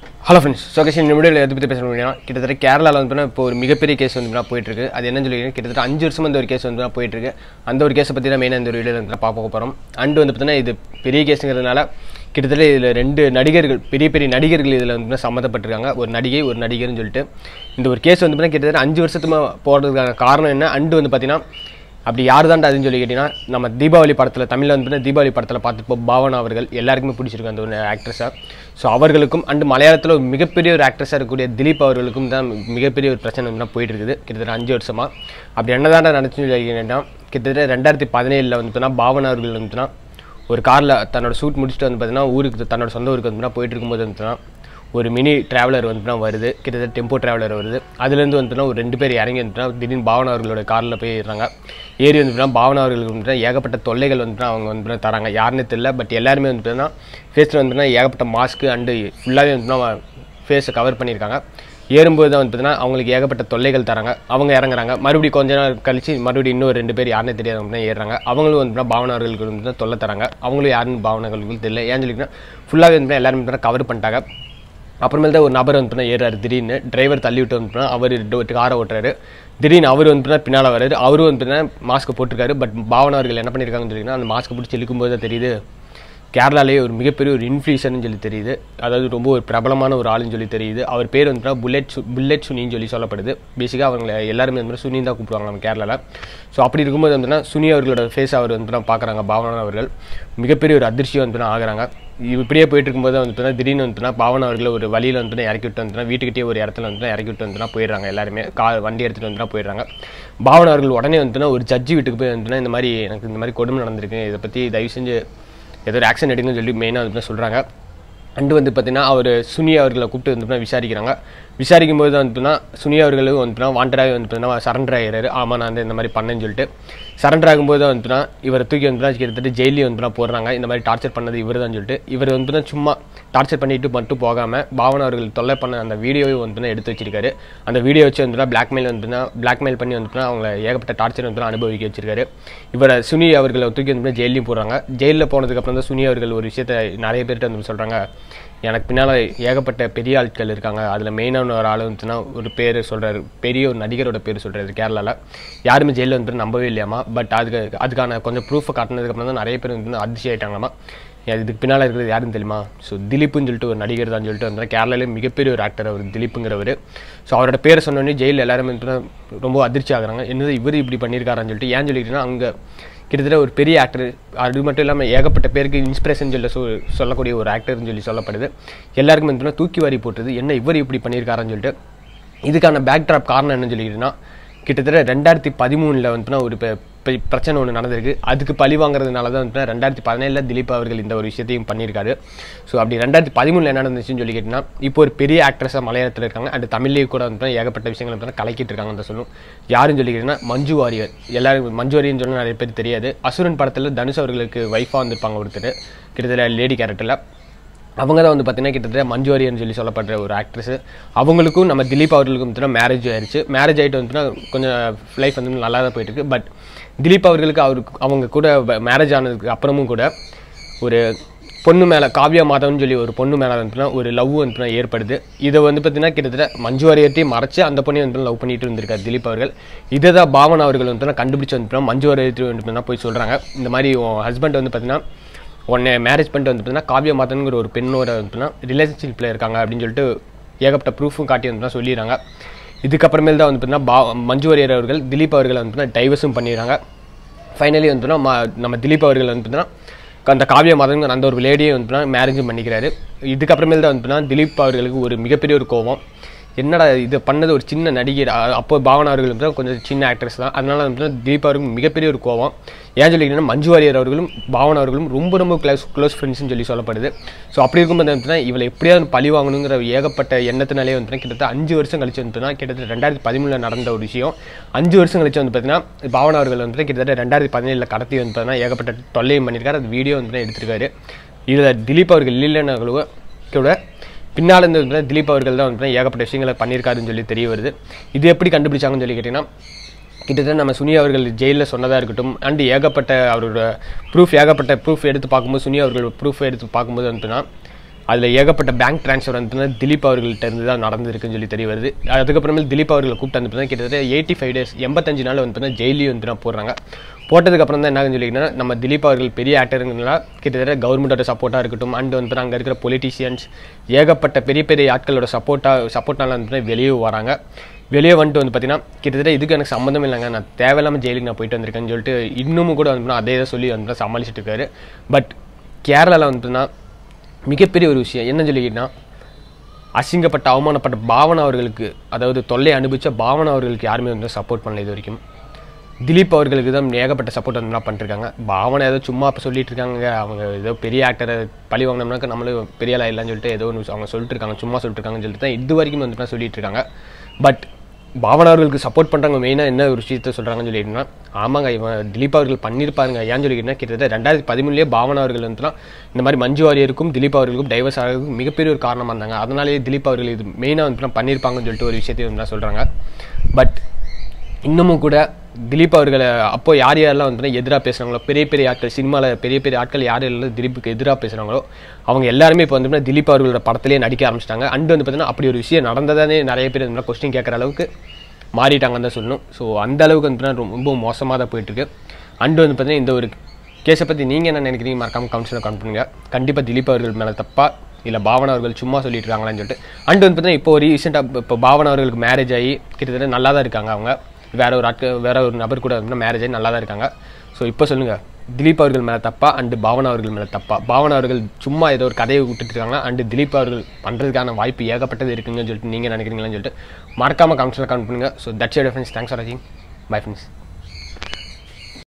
hello friends so case இந்த வீடியோவில் எதை பற்றி பேசணும் அப்படின்னா கிட்டத்தட்ட கேரளாவில் வந்து இப்போ ஒரு மிகப்பெரிய கேஸ் வந்து போயிட்டு இருக்கு அது என்னன்னு சொல்லி கிட்டத்தட்ட அஞ்சு வருஷமா இந்த ஒரு கேஸ் வந்து போயிட்டு இருக்கு அந்த ஒரு கேஸை பற்றி தான் மெயினாக இந்த ஒரு வீடியோவில் வந்து பார்க்க போகிறோம் அண்ட் வந்து பார்த்தீங்கன்னா இது பெரிய கேஸுங்கிறதுனால கிட்டத்தட்ட இதில் ரெண்டு நடிகர்கள் பெரிய பெரிய நடிகர்கள் இதில் வந்து சம்மந்தப்பட்டிருக்காங்க ஒரு நடிகை ஒரு நடிகர்னு சொல்லிட்டு இந்த ஒரு கேஸ் வந்து பார்த்தீங்கன்னா கிட்டத்தட்ட அஞ்சு வருஷத்துமா போகிறதுக்கான காரணம் என்ன அண்டு வந்து பார்த்தீங்கன்னா அப்படி யார் தாண்டா அதுன்னு சொல்லி கேட்டிங்கன்னா நம்ம தீபாவளி படத்தில் தமிழில் வந்து பார்த்தீங்கன்னா தீபாவளி படத்தில் பார்த்துப்போ பாவனா அவர்கள் எல்லாருக்குமே பிடிச்சிருக்கு அந்த ஒரு ஆக்ட்ரஸாக ஸோ அவர்களுக்கும் அண்டு மலையாளத்தில் ஒரு மிகப்பெரிய ஒரு ஆக்ட்ரஸாக இருக்கக்கூடிய திலீப் அவர்களுக்கும் தான் மிகப்பெரிய ஒரு பிரச்சனை வந்து போயிட்டு இருக்குது கிட்டத்தட்ட அஞ்சு வருஷமாக அப்படி என்ன தாண்டா நடந்துச்சுன்னு சொல்லி கேட்டிங்கன்னா கிட்டத்தட்ட ரெண்டாயிரத்தி பதினேழில் வந்து பார்த்தீங்கன்னா பாவனா அவர்கள் வந்து பார்த்தீங்கன்னா ஒரு காரில் தன்னோட ஷூட் முடிச்சுட்டு வந்து பார்த்தீங்கன்னா ஊருக்கு தன்னோட சொந்த ஊருக்கு வந்து பார்த்தீங்கன்னா போயிட்டு இருக்கும்போது வந்து பார்த்தீங்கன்னா ஒரு மினி டிராவலர் வந்துட்டுனா வருது கிட்டத்தட்ட டெம்போ டிராவலர் வருது அதுலேருந்து வந்துட்டுனா ஒரு ரெண்டு பேர் இறங்கி வந்துட்டுனா திடீர்னு பாவனா அவர்களோட காரில் போய் ஏறுறாங்க ஏறி வந்துட்டுனா பாவனா அவர்களுக்கு வந்துட்டு ஏகப்பட்ட தொல்லைகள் வந்துட்டு அவங்க வந்து தராங்க யாருன்னு தெரியல பட் எல்லாருமே வந்துட்டுனா ஃபேஸில் வந்துட்டுனா ஏகப்பட்ட மாஸ்க்கு அண்டு ஃபுல்லாகவே வந்துட்டுனா ஃபேஸை கவர் பண்ணியிருக்காங்க ஏறும்போது தான் வந்து பார்த்தீங்கன்னா அவங்களுக்கு ஏகப்பட்ட தொல்லைகள் தராங்க அவங்க இறங்குறாங்க மறுபடியும் கொஞ்ச நாள் கழிச்சு மறுபடியும் இன்னொரு ரெண்டு பேர் யாருன்னே தெரியாதவங்க தான் ஏறுறாங்க அவங்களும் வந்து பாவனா அவர்களுக்கு வந்து தொல்லை தராங்க அவங்களும் யாருன்னு பாவனார்களுக்கு தெரியல ஏன்னு சொல்லிங்கன்னா ஃபுல்லாகவே வந்து எல்லாருமே கவர் பண்ணிட்டாங்க அப்புறமேல் தான் ஒரு நபர் வந்து பண்ணால் ஏறாரு திடீர்னு டிரைவர் தள்ளி விட்டு வந்து அவர் காரை ஓட்டுறாரு திடீர்னு அவர் வந்து பின்னால் வராரு அவரும் வந்து மாஸ்க் போட்டிருக்காரு பட் பாவனா அவர்கள் என்ன பண்ணியிருக்காங்கன்னு சொல்லிங்கன்னா அந்த மாஸ்க் பிடிச்சி இழுக்கும்போது தான் தெரியுது கேரளாலேயே ஒரு மிகப்பெரிய ஒரு இன்ஃப்ளூஷன் சொல்லி தெரியுது அதாவது ரொம்ப ஒரு பிரபலமான ஒரு ஆளுன்னு சொல்லி தெரியுது அவர் பேர் வந்து புல்லட் சு புல்லட் சுனின்னு சொல்லி சொல்லப்படுது பேசிக்காக அவங்க எல்லாருமே வந்து சுனி தான் கூப்பிடுவாங்க நம்ம கேரளாவில் ஸோ அப்படி இருக்கும்போது வந்து சுனி அவர்களோட ஃபேஸ் அவர் வந்து பார்க்குறாங்க பாவனா அவர்கள் மிகப்பெரிய ஒரு அதிர்ச்சியம் வந்து ஆகுறாங்க இப்படியே போயிட்டு இருக்கும்போது வந்து திடீர்னு வந்து பாவனா அவர்கள் ஒரு வழியில் வந்து இறக்கி விட்டு வந்து வீட்டுக்கிட்டே ஒரு இடத்துல வந்து இறக்கி விட்டு வந்து போயிடுறாங்க எல்லாருமே கார் வண்டி எடுத்துகிட்டு வந்து போயிடுறாங்க பாவனா அவர்கள் உடனே வந்துட்டுனா ஒரு ஜட்ஜி வீட்டுக்கு போய் வந்துட்டுனா இந்த மாதிரி எனக்கு இந்த மாதிரி கொடுமை நடந்திருக்கு இதை பற்றி தயவு செஞ்சு ஏதோ ஒரு ஆக்ஷன் எடுங்கன்னு சொல்லி மெயினாக வந்து சொல்கிறாங்க அண்டு வந்து பார்த்தீங்கன்னா அவர் சுனி அவர்களை கூப்பிட்டு வந்து விசாரிக்கிறாங்க விசாரிக்கும் போது வந்துட்டுனா சுனி அவர்களும் வந்துட்டுனா வாண்டடாகவே வந்துட்டுனா சரண்டர் ஆகிறாரு ஆமாம் நான் வந்து இந்த மாதிரி பண்ணேன்னு சொல்லிட்டு சரண்டர் ஆகும்போது வந்துட்டுனா இவரை தூக்கி வந்துட்டுனா கிட்டத்தட்ட ஜெயிலையும் வந்துட்டுனா போடுறாங்க இந்த மாதிரி டார்ச்சர் பண்ணது இவர் தான் சொல்லிட்டு இவர் வந்துட்டுனா சும்மா டார்ச்சர் பண்ணிட்டு மட்டும் போகாமல் பாவனா அவர்கள் தொல்லை பண்ண அந்த வீடியோவை வந்துட்டுனா எடுத்து வச்சிருக்காரு அந்த வீடியோ வச்சு வந்துட்டுனா பிளாக்மெயில் வந்துட்டுனா பிளாக்மெயில் பண்ணி வந்துட்டுனா அவங்கள ஏகப்பட்ட டார்ச்சர் வந்துட்டுனா அனுபவிக்க வச்சிருக்காரு இவரை சுனி அவர்களை தூக்கி வந்து ஜெயிலையும் போடுறாங்க ஜெயிலில் போனதுக்கப்புறம் தான் சுனி அவர்கள் ஒரு விஷயத்தை நிறைய பேர்கிட்ட வந்து சொல்கிறாங்க எனக்கு பின்னால் ஏகப்பட்ட பெரிய ஆட்கள் இருக்காங்க அதில் மெயினான ஒரு ஆள் வந்துச்சுன்னா ஒரு பேர் சொல்கிறாரு பெரிய ஒரு நடிகரோட பேர் சொல்கிறாரு கேரளாவில் யாருமே ஜெயிலில் வந்து நம்பவே இல்லையாமா பட் அதுக்கு அதுக்கான கொஞ்சம் ப்ரூஃபை காட்டினதுக்கப்புறம் தான் நிறைய பேர் வந்து அதிர்ச்சி ஆகிட்டாங்களாமா இதுக்கு பின்னால் இருக்கிறது யாருன்னு தெரியுமா ஸோ திலீப்புன்னு சொல்லிட்டு ஒரு நடிகர் தான் சொல்லிட்டு வந்து கேரளாலே மிகப்பெரிய ஒரு ஆக்டர் அவர் திலீப்புங்கிறவர் ஸோ அவரோட பேரை சொன்னோடனே ஜெயிலில் எல்லாருமே வந்து ரொம்ப அதிர்ச்சி ஆகுறாங்க என்னது இவர் இப்படி பண்ணியிருக்காரான்னு சொல்லிட்டு ஏன் சொல்லிக்கிட்டீங்கன்னா அங்கே கிட்டத்தட்ட ஒரு பெரிய ஆக்டர் அது மட்டும் இல்லாமல் ஏகப்பட்ட பேருக்கு இன்ஸ்பிரேஷன் சொல்ல சொ சொல்லக்கூடிய ஒரு ஆக்டர்னு சொல்லி சொல்லப்படுது எல்லாருக்கும் வந்து தூக்கி வாரி போட்டுது என்ன இவர் இப்படி பண்ணியிருக்காருன்னு சொல்லிட்டு இதுக்கான பேக் ட்ராப் காரணம் என்னன்னு சொல்லிக்கிட்டுனா கிட்டத்தட்ட ரெண்டாயிரத்தி பதிமூணில் வந்துட்டுனா ஒரு பிரச்சனை ஒன்று நடந்திருக்கு அதுக்கு பழி வாங்குறதுனால தான் வந்துட்டு ரெண்டாயிரத்தி பதினேழில் திலீப் அவர்கள் இந்த ஒரு விஷயத்தையும் பண்ணியிருக்காரு ஸோ அப்படி ரெண்டாயிரத்தி பதிமூணில் என்ன நடந்துச்சுன்னு சொல்லி கேட்டிங்கன்னா இப்போ ஒரு பெரிய ஆக்ட்ரஸாக மலையாளத்தில் இருக்காங்க அண்ட் தமிழ்லேயே கூட வந்து ஏகப்பட்ட விஷயங்கள் வந்து கலக்கிட்டு இருக்காங்க அந்த சொல்லும் யாருன்னு சொல்லி கேட்டிங்கன்னா மஞ்சு வாரியர் எல்லாரும் மஞ்சு வாரியர்னு சொன்னால் நிறைய பேர் தெரியாது அசுரன் படத்தில் தனுஷ் அவர்களுக்கு ஒய்ஃபாக வந்திருப்பாங்க ஒருத்தர் கிட்டத்தட்ட லேடி கேரக்டரில் அவங்க தான் வந்து பார்த்தீங்கன்னா கிட்டத்தட்ட மஞ்சு வாரியர்னு சொல்லி சொல்லப்படுற ஒரு ஆக்ட்ரஸ் அவங்களுக்கும் நம்ம திலீப் அவர்களுக்கும் வந்துட்டு மேரேஜ் ஆயிடுச்சு மேரேஜ் ஆகிட்டு வந்துட்டுனா கொஞ்சம் லைஃப் வந்து நல்லா தான் போயிட்டு இருக்கு பட் திலீப் அவர்களுக்கு அவருக்கு அவங்க கூட மேரேஜ் ஆனதுக்கு அப்புறமும் கூட ஒரு பொண்ணு மேலே காவியா மாதவன் சொல்லி ஒரு பொண்ணு மேலே வந்துட்டுனா ஒரு லவ் வந்துட்டுனா ஏற்படுது இதை வந்து பார்த்தீங்கன்னா கிட்டத்தட்ட மஞ்சு வாரியத்தையும் மறைச்சு அந்த பொண்ணையும் வந்து லவ் பண்ணிட்டு இருந்திருக்காரு திலீப் அவர்கள் இதை தான் பாவன் அவர்கள் வந்துட்டுனா கண்டுபிடிச்சு வந்துட்டுனா மஞ்சு வாரியத்தை வந்துட்டுனா போய் சொல்கிறாங்க இந்த மாதிரி ஹஸ்பண்ட் வந்து பார்த்தீங்கன்னா உன்னை மேரேஜ் பண்ணிட்டு வந்து பார்த்தீங்கன்னா காவிய மாதனுங்கிற ஒரு பெண்ணோட வந்துட்டுனா ரிலேஷன்ஷிப்பில் இருக்காங்க அப்படின்னு சொல்லிட்டு ஏகப்பட்ட ப்ரூஃபும் காட்டி வந்துட்டுனா சொல்லிடுறாங்க இதுக்கப்புறமேல் தான் வந்து பார்த்தீங்கன்னா பா மஞ்சு வாரியர் அவர்கள் திலீப் அவர்கள் வந்து டைவர்ஸும் பண்ணிடுறாங்க ஃபைனலி வந்துன்னா நம்ம திலீப் அவர்கள் வந்து பார்த்தீங்கன்னா அந்த காவிய மாதன் அந்த ஒரு லேடியை வந்து மேரேஜும் பண்ணிக்கிறாரு இதுக்கப்புறமேல் தான் வந்து திலீப் அவர்களுக்கு ஒரு மிகப்பெரிய ஒரு கோவம் என்னடா இது பண்ணது ஒரு சின்ன நடிகர் அப்போ பாவனா அவர்கள் வந்து கொஞ்சம் சின்ன ஆக்ட்ரஸ் தான் அதனால வந்து தீபா அவர்களுக்கு மிகப்பெரிய ஒரு கோவம் ஏன் சொல்லிக்கிட்டீங்கன்னா மஞ்சு வாரியர் அவர்களும் பாவனா அவர்களும் ரொம்ப ரொம்ப க்ளோஸ் க்ளோஸ் ஃப்ரெண்ட்ஸ்னு சொல்லி சொல்லப்படுது ஸோ அப்படி இருக்கும்போது வந்துன்னா இவளை எப்படியாவது பழி வாங்கணுங்கிற ஏகப்பட்ட எண்ணத்தினாலே வந்து கிட்டத்தட்ட அஞ்சு வருஷம் கழிச்சு வந்துட்டுனா கிட்டத்தட்ட ரெண்டாயிரத்தி பதிமூணில் நடந்த ஒரு விஷயம் அஞ்சு வருஷம் கழிச்சு வந்து பார்த்தீங்கன்னா பாவனா அவர்கள் வந்து கிட்டத்தட்ட ரெண்டாயிரத்தி பதினேழில் கடத்தி வந்து பார்த்தீங்கன்னா ஏகப்பட்ட தொல்லையும் பண்ணியிருக்காரு அது வீடியோ வந்து எடுத்திருக்காரு இதில் திலீப் அவர்கள் இல்லைன்னா கூட பின்னால் இருந்து திலீப் அவர்கள் தான் வந்து ஏகப்பட்ட விஷயங்களை பண்ணியிருக்காருன்னு சொல்லி தெரிய வருது இது எப்படி கண்டுபிடிச்சாங்கன்னு சொல்லி கேட்டிங்கன்னா கிட்டத்தட்ட நம்ம சுனி அவர்கள் ஜெயிலில் சொன்னதாக இருக்கட்டும் அண்டு ஏகப்பட்ட அவரோட ப்ரூஃப் ஏகப்பட்ட ப்ரூஃப் எடுத்து பார்க்கும்போது சுனி அவர்கள் ப்ரூஃப் எடுத்து பார்க்கும்போது வந்துட்டுனா அதில் ஏகப்பட்ட பேங்க் ட்ரான்ஸ்ஃபர் வந்து திலீப் அவர்கள்ட்ட இருந்து தான் நடந்திருக்குன்னு சொல்லி தெரிய வருது அதுக்கப்புறமேல் திலீப் அவர்களை கூப்பிட்டு வந்து பார்த்தீங்கன்னா கிட்டத்தட்ட எயிட்டி ஃபைவ் டேஸ் எண்பத்தஞ்சு நாள் வந்து பார்த்தீங்கன்னா ஜெயிலையும் வந்து நான் போடுறாங்க போட்டதுக்கப்புறம் தான் என்ன சொல்லிங்கன்னா நம்ம திலீப் அவர்கள் பெரிய ஆக்டருங்கனால கிட்டத்தட்ட கவர்மெண்ட்டோட சப்போர்ட்டாக இருக்கட்டும் அண்ட் வந்து அங்கே இருக்கிற பொலிட்டீஷியன்ஸ் ஏகப்பட்ட பெரிய பெரிய ஆட்களோட சப்போர்ட்டாக சப்போர்ட்னால வந்து வெளியே வராங்க வெளியே வந்துட்டு வந்து பார்த்தீங்கன்னா கிட்டத்தட்ட இதுக்கு எனக்கு சம்மந்தம் இல்லைங்க நான் தேவையில்லாமல் ஜெயிலுக்கு நான் போயிட்டு வந்திருக்கேன்னு சொல்லிட்டு இன்னமும் கூட வந்து அதே தான் சொல்லி வந்து சமாளிச்சுட்டு இருக்காரு பட் கேரளாவில் வந்துட்டுனா மிகப்பெரிய ஒரு விஷயம் என்ன சொல்லிக்கிட்டா அசிங்கப்பட்ட அவமானப்பட்ட பாவனா அவர்களுக்கு அதாவது தொல்லை அனுபவிச்ச பாவனா அவர்களுக்கு யாருமே வந்து சப்போர்ட் பண்ணல இது வரைக்கும் திலீப் அவர்களுக்கு தான் ஏகப்பட்ட சப்போர்ட் வந்து என்ன பண்ணிருக்காங்க பாவனை ஏதோ சும்மா இப்போ சொல்லிட்டு இருக்காங்க அவங்க ஏதோ பெரிய ஆக்டரை பழி வாங்கினோம்னாக்க நம்மளும் பெரிய ஆளா இல்லைன்னு சொல்லிட்டு ஏதோ ஒன்று அவங்க சொல்லிட்டு இருக்காங்க சும்மா சொல்லிட்டு இருக்காங்கன்னு சொல்லிட்டு தான் இது வரைக்கும் வந்து சொல்லிட்டு இருக்காங்க பட் பாவனா அவர்களுக்கு சப்போர்ட் பண்ணுறாங்க மெயினாக என்ன ஒரு விஷயத்த சொல்கிறாங்கன்னு சொல்லிட்டுனா ஆமாங்க இவன் திலீப் அவர்கள் பண்ணியிருப்பாருங்க ஏன்னு சொல்லிக்கிட்டா கிட்டத்தட்ட ரெண்டாயிரத்தி பதிமூணுலேயே பாவனா அவர்கள் வந்துனா இந்த மாதிரி மஞ்சு வாரியருக்கும் திலீப் அவர்களுக்கும் டைவர்ஸ் ஆகிறதுக்கும் மிகப்பெரிய ஒரு காரணமாக இருந்தாங்க அதனாலேயே திலீப் அவர்கள் இது மெயினாக வந்து பண்ணியிருப்பாங்கன்னு சொல்லிட்டு ஒரு விஷயத்தையும் வந்து சொல்கிறாங்க பட் இன்னமும் கூட திலீப் அவர்களை அப்போ யார் யாரெல்லாம் வந்து எதிராக பேசுகிறாங்களோ பெரிய பெரிய ஆட்கள் சினிமாவில் பெரிய பெரிய ஆட்கள் யார் யாரெல்லாம் திலீப்புக்கு எதிராக பேசுகிறாங்களோ அவங்க எல்லாருமே இப்போ வந்து திலீப் அவர்களோட படத்திலே நடிக்க ஆரம்பிச்சிட்டாங்க அண்ட் வந்து பார்த்தீங்கன்னா அப்படி ஒரு விஷயம் நடந்ததானே நிறைய பேர் இந்த கொஸ்டின் கேட்குற அளவுக்கு மாறிட்டாங்கன்னு தான் சொல்லணும் ஸோ அந்த அளவுக்கு வந்து பார்த்தீங்கன்னா ரொம்ப மோசமாக தான் போயிட்டுருக்கு அண்ட் வந்து பார்த்தீங்கன்னா இந்த ஒரு கேஸை பற்றி நீங்கள் என்ன நினைக்கிறீங்க மறக்காம கவுன்சிலர் கவுண்ட் பண்ணுங்க கண்டிப்பாக திலீப் அவர்கள் மேலே தப்பா இல்லை பாவனா அவர்கள் சும்மா சொல்லிட்டு இருக்காங்களான்னு சொல்லிட்டு அண்ட் வந்து பார்த்தீங்கன்னா இப்போ ரீசெண்டாக இப்போ பாவனா அவர்களுக்கு மேரேஜ் ஆகி கிட்டத்தட்ட நல்லா தான் இருக்காங்க அவங்க வேற ஒரு ஆட்கள் வேற ஒரு நபர் கூட மேரேஜ் ஆகி நல்லா தான் இருக்காங்க ஸோ இப்போ சொல்லுங்கள் திலீப் அவர்கள் மேலே தப்பா அண்டு பாவனா அவர்கள் மேலே தப்பா பாவனா அவர்கள் சும்மா ஏதோ ஒரு கதையை விட்டுட்டு இருக்காங்க அண்டு திலீப் அவர்கள் பண்ணுறதுக்கான வாய்ப்பு ஏகப்பட்டது இருக்குங்கன்னு சொல்லிட்டு நீங்கள் நினைக்கிறீங்களான்னு சொல்லிட்டு மறக்காமல் கமெண்ட்ஸில் கமெண்ட் பண்ணுங்கள் so that's your friends thanks for வாட்சிங் பை ஃப்ரெண்ட்ஸ்